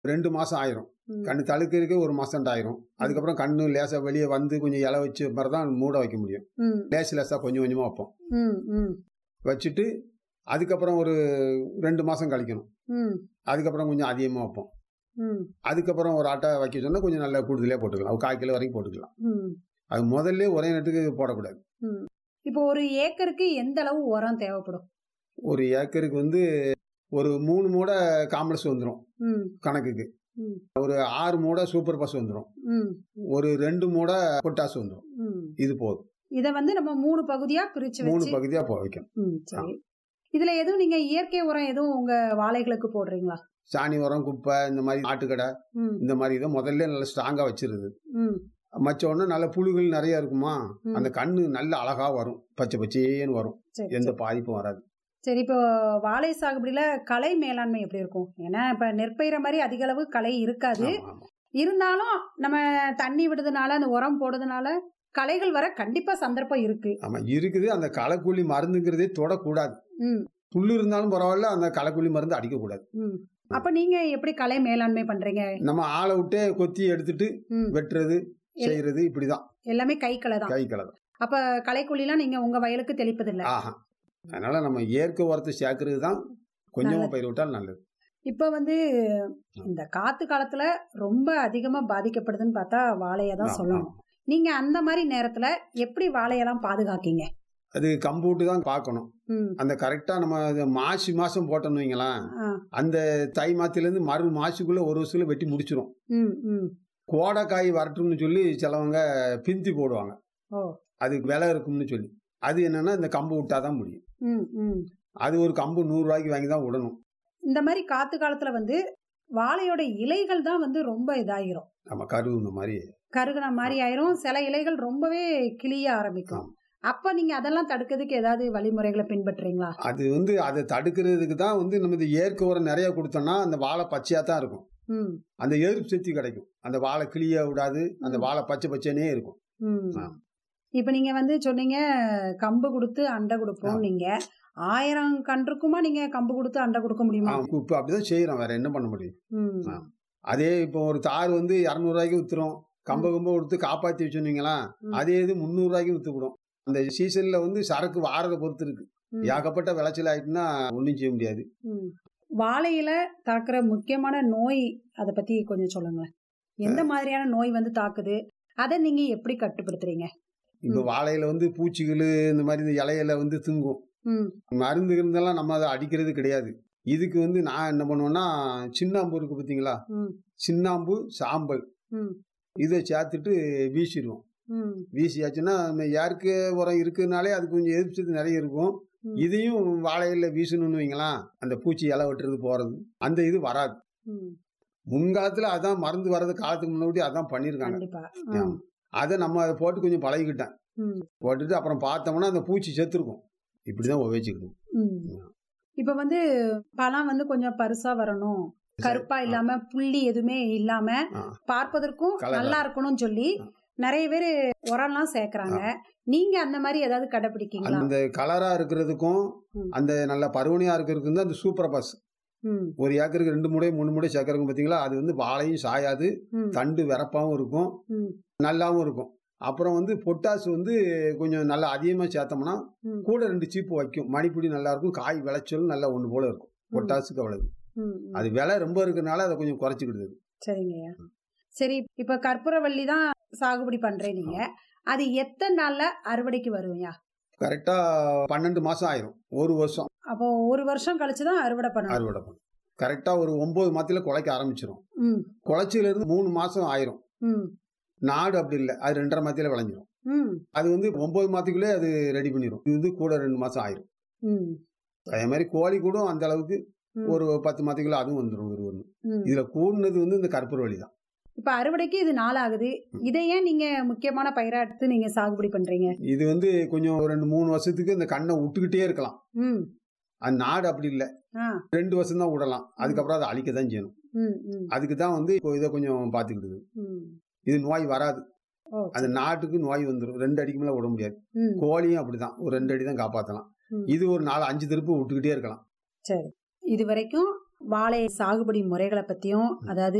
ரெண்டு மாசம் ஆயிரும் ம். கண்ணு தழுக்கிறதுக்கு ஒரு மாசம் ஆயிரும் அதுக்கப்புறம் கண்ணு லேசா வெளியே வந்து கொஞ்சம் இலை வச்சு மாதிரி தான் மூட வைக்க முடியும் ம், லேஸ் லேசா கொஞ்சம் கொஞ்சமா வைப்போம் ம், ம், வச்சுட்டு அதுக்கப்புறம் ஒரு ரெண்டு மாசம் கழிக்கணும் ம், அதுக்கப்புறம் கொஞ்சம் அதிகமாக வைப்போம் ம், அதுக்கப்புறம் ஒரு ஆட்டை வைக்க சொன்னா கொஞ்சம் நல்லா கூடுதலே போட்டுக்கலாம் ஒரு கால் கிலோ வரைக்கும் போட்டுக்கலாம் ம், அது முதல்ல ஒரே நட்டுக்கு போடக்கூடாது ம். இப்போ ஒரு ஏக்கருக்கு எந்த அளவு உரம் தேவைப்படும் ஒரு ஏக்கருக்கு வந்து ஒரு மூணு மூடை காம்ப்ளெக்ஸ் வந்துடும் ம், கணக்குக்கு ம், ஒரு ஆறு மூடை சூப்பர் பஸ் வந்துடும் ம், ஒரு ரெண்டு மூடை பொட்டாசு வந்துடும் ம். இது போதும் இத வந்து நம்ம மூணு பகுதியா பிரிச்சு மூணு வச்சு பகுதியா போ வைக்கணும் ம், சரி இதுல எதுவும் நீங்க இயற்கை உரம் எதுவும் உங்க வாழைகளுக்கு போடுறீங்களா சாணி உரம் குப்பை இந்த மாதிரி ஆட்டுக்கடை ம், இந்த மாதிரி இதை முதல்ல நல்லா ஸ்ட்ராங்கா வச்சிருது ம், மச்ச உடனே நல்ல புழுகள் நிறைய இருக்குமா ம். அந்த கண்ணு நல்ல அழகா வரும் பச்சை பச்சேன்னு வரும் சரி எந்த சரி. பாதிப்பும் வராது சரி இப்போ வாழை சாகுபடியில களை மேலாண்மை எப்படி இருக்கும் ஏன்னா இப்ப நெற்பயிர மாதிரி அதிக அளவு களை இருக்காது ஆமா, ஆமா. இருந்தாலும் நம்ம தண்ணி விடுறதுனால அந்த உரம் போடுறதுனால களைகள் வர கண்டிப்பா சந்தர்ப்பம் இருக்கு ஆமா இருக்குது அந்த களைக்கொல்லி மருந்துங்கிறதே தொடக்கூடாது ம், புல்லு இருந்தாலும் பரவாயில்ல அந்த களைக்கொல்லி மருந்து அடிக்கக்கூடாது ம். அப்ப நீங்க எப்படி களை மேலாண்மை பண்றீங்க நம்ம ஆளை விட்டே கொத்தி எடுத்துட்டு ம், வெட்டுறது செய்யறது இப்படிதான் எல்லாமே கை களை தான் கை கலவை அப்ப களைக்கொல்லிலாம் நீங்க உங்க வயலுக்கு தெளிப்பதில்ல ஆஹா அதனால நம்ம இயற்கை உரத்தை சேர்க்கறது தான் கொஞ்சமா நல்லது. பயிர் விட்டால் நல்லது இப்ப வந்து இந்த காத்து காலத்துல ரொம்ப அதிகமா பாதிக்கப்படுதுன்னு பார்த்தா வாழைய தான் ஆமா, சொல்லணும் ஆமா. நீங்க அந்த மாதிரி நேரத்துல எப்படி வாழையெல்லாம் பாதுகாக்கீங்க அது கம்பூட்டு தான் பார்க்கணும் ம், அந்த கரெக்டா நம்ம அது மாசி மாசம் போட்டோம்னு வைங்களேன் ஆ, அந்த தை மாத்தில இருந்து மறு மாசுக்குள்ள ஒரு வருஷத்துல வெட்டி முடிச்சிரும் ம், ம். கோடைக்காய் வரட்டும்னு சொல்லி சிலவங்க பிந்தி போடுவாங்க ஓ அதுக்கு விலை இருக்கும்னு சொல்லி அது என்னன்னா இந்த கம்பு விட்டாதான் முடியும் ம், ம். அது ஒரு கம்பு நூறு ரூபாய்க்கு வாங்கி தான் விடணும் இந்த மாதிரி காத்து காலத்துல வந்து வாழையோட இலைகள் தான் வந்து ரொம்ப இதாயிரும் நம்ம கருவு இந்த மாதிரி கருகுன மாதிரி ஆயிரும் சில இலைகள் ரொம்பவே கிளிய ஆரம்பிக்கும் அப்ப நீங்க அதெல்லாம் தடுக்கிறதுக்கு ஏதாவது வழிமுறைகளை பின்பற்றுறீங்களா அது வந்து அதை தடுக்கிறதுக்கு தான் வந்து நம்ம இந்த இயற்கை உரம் நிறைய கொடுத்தோம்னா அந்த வாழை பச்சையா தான் இருக்கும் ம், அந்த எதிர்ப்பு சக்தி கிடைக்கும் அந்த வாழை கிளிய விடாது அந்த ம். வாழை பச்சை பச்சைனே இருக்கும் ம். ஆ. இப்ப நீங்க வந்து சொன்னீங்க கம்பு கொடுத்து அண்டை கொடுப்போம் ஆ. நீங்க ஆயிரம் கன்றுக்குமா நீங்க கம்பு கொடுத்து அண்டை கொடுக்க முடியுமா இப்போ அப்படிதான் செய்யறோம் வேற என்ன பண்ண முடியும் ம், ஆ. அதே இப்போ ஒரு தார் வந்து இரநூறுவாய்க்கு வித்துரும் கம்ப கம்ப கொடுத்து காப்பாத்தி வச்சுருந்தீங்களா ம். அதே இது முந்நூறுவாய்க்கு வித்துவிடும் அந்த சீசன்ல வந்து சரக்கு வாரதை பொறுத்து இருக்கு ம், ஏகப்பட்ட விளைச்சல் ஆயிட்டுன்னா ஒன்றும் செய்ய முடியாது ம். வாழையில தாக்குற முக்கியமான நோய் அத பத்தி கொஞ்சம் சொல்லுங்களேன் எந்த மாதிரியான நோய் வந்து தாக்குது அதை நீங்க எப்படி கட்டுப்படுத்துறீங்க இப்போ வாழையில வந்து பூச்சிகள் இந்த மாதிரி இந்த இலையில வந்து திங்கும் ம், மருந்து இருந்தெல்லாம் நம்ம அதை அடிக்கிறது கிடையாது இதுக்கு வந்து நான் என்ன பண்ணுவேன்னா சின்னாம்பு இருக்கு பார்த்தீங்களா ம், சின்னாம்பு சாம்பல் ம், இதை சேர்த்துட்டு வீசிடுவோம் ம், வீசியாச்சுன்னா நம்ம இயற்கை உரம் இருக்குனாலே அது கொஞ்சம் எதிர்ப்பு சக்தி நிறைய இருக்கும் ம். இதையும் வாழையில வீசணும்னு வைங்களேன் அந்த பூச்சி இலை வெட்டுறது போறது அந்த இது வராது ம். முன்காலத்துல அதான் மருந்து வர்றது காலத்துக்கு முன்னாடி அதான் பண்ணியிருக்காங்க கண்டிப்பா ஆமா. அதை நம்ம அதை போட்டு கொஞ்சம் பழகிக்கிட்டேன் ம், போட்டுட்டு அப்புறம் பார்த்தோம்னா அந்த பூச்சி செத்துருக்கும் இப்படிதான் உபயோகிச்சுக்கணும் ம். இப்ப வந்து பழம் வந்து கொஞ்சம் பருசா வரணும் கருப்பா இல்லாம புள்ளி எதுவுமே இல்லாம ஆ. பார்ப்பதற்கும் Colour. நல்லா இருக்கணும்னு சொல்லி ஆ. நிறைய பேர் உரம்லாம் சேர்க்கறாங்க நீங்க அந்த மாதிரி ஏதாவது கடைபிடிக்கீங்களா அந்த கலரா இருக்கிறதுக்கும் ம். அந்த நல்ல பருவனையா இருக்கிறதுக்கும் தான் அந்த சூப்பர் பஸ் ம், ஒரு ஏக்கருக்கு ரெண்டு மூடை மூணு மூடை சேர்க்கறங்க பார்த்தீங்களா அது வந்து வாழையும் சாயாது ம், தண்டு விறப்பாவும் இருக்கும் ம், நல்லாவும் இருக்கும் அப்புறம் வந்து பொட்டாசு வந்து கொஞ்சம் நல்லா அதிகமாக சேர்த்தோம்னா ம், கூட ரெண்டு சீப்பு வைக்கும் மணிப்பிடி நல்லா இருக்கும் காய் விளைச்சலும் நல்லா ஒன்று போல இருக்கும் பொட்டாசுக்கு அவ்வளவு ம், ம். அது விலை ரொம்ப இருக்கனால அதை கொஞ்சம் குறைச்சிக்கிடுது சரிங்கய்யா சரி இப்ப கற்பூரவள்ளி தான் சாகுபடி பண்றேன் நீங்க அது எத்தனை நாள்ல அறுவடைக்கு வருவீங்க கரெக்டாக பன்னெண்டு மாதம் ஆயிரும் ஒரு வருஷம் அப்போ ஒரு வருஷம் கழிச்சு தான் அறுவடை பண்ணணும் அறுவடை பண்ணும் கரெக்டாக ஒரு ஒம்பது மாதத்தில் குலைக்க ஆரம்பிச்சிரும் ம், குலைச்சிலேருந்து மூணு மாதம் ஆயிரும் ம், நாடு அப்படி இல்லை அது ரெண்டரை மாதத்தில் விளைஞ்சிரும் ம், அது வந்து ஒம்பது மாதத்துக்குள்ளே அது ரெடி பண்ணிடும் இது வந்து கூட ரெண்டு மாதம் ஆயிரும் ம், அதே மாதிரி கோழி கூட அந்த அளவுக்கு ம். ஒரு பத்து மாதத்துக்குள்ள அதுவும் வந்துடும் ஒரு ஒன்று ம். இதில் கூடுனது வந்து இந்த கற்பூர வழி தான் இப்ப அறுவடைக்கு இது நாள் ஆகுது இதை ஏன் நீங்க முக்கியமான பயிரா எடுத்து நீங்க சாகுபடி பண்றீங்க இது வந்து கொஞ்சம் ஒரு ரெண்டு மூணு வருஷத்துக்கு இந்த கண்ணை விட்டுக்கிட்டே இருக்கலாம் ம், அது நாடு அப்படி இல்லை ஆ, ரெண்டு வருஷம் தான் விடலாம் அதுக்கப்புறம் அதை அழிக்க தான் செய்யணும் ம், ம், அதுக்கு தான் வந்து இப்போ இதை கொஞ்சம் பார்த்துக்கிடுது ம். இது நோய் வராது ஓ, அந்த நாட்டுக்கு நோய் வந்துடும் ரெண்டு அடிக்கு மேலே விட முடியாது ம், கோழியும் அப்படிதான் ஒரு ரெண்டு அடி தான் காப்பாற்றலாம் ம். இது ஒரு நாலு அஞ்சு திருப்பு விட்டுக்கிட்டே இருக்கலாம் சரி இது வரைக்கும் வாழை சாகுபடி முறைகளை பத்தியும் அதாவது